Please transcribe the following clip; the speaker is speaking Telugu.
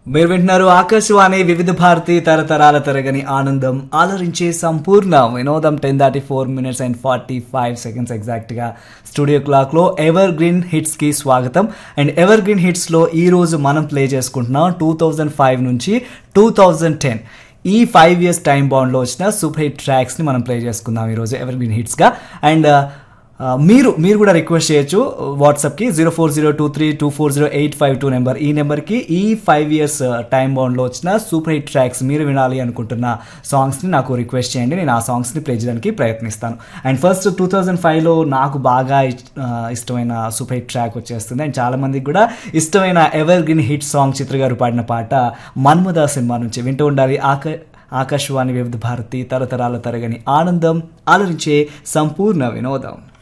మీరు వింటున్నారు ఆకాశవాణి వివిధ భారతి తరతరాల తరగని ఆనందం ఆలరించే సంపూర్ణ వినోదం టెన్ దాటి four minutes and forty five seconds ఎగ్జాక్ట్గా స్టూడియో క్లాక్లో ఎవర్ గ్రీన్ హిట్స్కి స్వాగతం అండ్ ఎవర్ గ్రీన్ హిట్స్లో ఈ రోజు మనం ప్లే చేసుకుంటున్నాం టూ థౌజండ్ ఫైవ్ నుంచి టూ థౌజండ్ టెన్ ఈ ఫైవ్ ఇయర్స్ టైం బాండ్లో వచ్చిన సూపర్ హిట్ ట్రాక్స్ని మనం ప్లే చేసుకుందాం ఈరోజు ఎవర్ గ్రీన్ హిట్స్గా అండ్ ఆ, మీరు మీరు కూడా రిక్వెస్ట్ చేయొచ్చు వాట్సాప్కి zero four zero two three two four zero eight five two number ఈ నెంబర్కి ఈ ఫైవ్ ఇయర్స్ టైం బౌండ్లో వచ్చిన సూపర్ హిట్ ట్రాక్స్ మీరు వినాలి అనుకుంటున్న సాంగ్స్ని నాకు రిక్వెస్ట్ చేయండి నేను ఆ సాంగ్స్ని ప్లే చేయడానికి ప్రయత్నిస్తాను అండ్ ఫస్ట్ టూ థౌజండ్ ఫైవ్లో నాకు బాగా ఇష్- ఆ, ఇష్టమైన సూపర్ హిట్ ట్రాక్ వచ్చేస్తుంది అండ్ చాలా మందికి కూడా ఇష్టమైన evergreen hit song Chithra garu పాడిన పాట మన్మద సినిమా నుంచి వింటూ ఉండాలి ఆక ఆకాశవాణి వివిధ భారతి తరతరాల తరగని ఆనందం ఆలరించే సంపూర్ణ వినోదం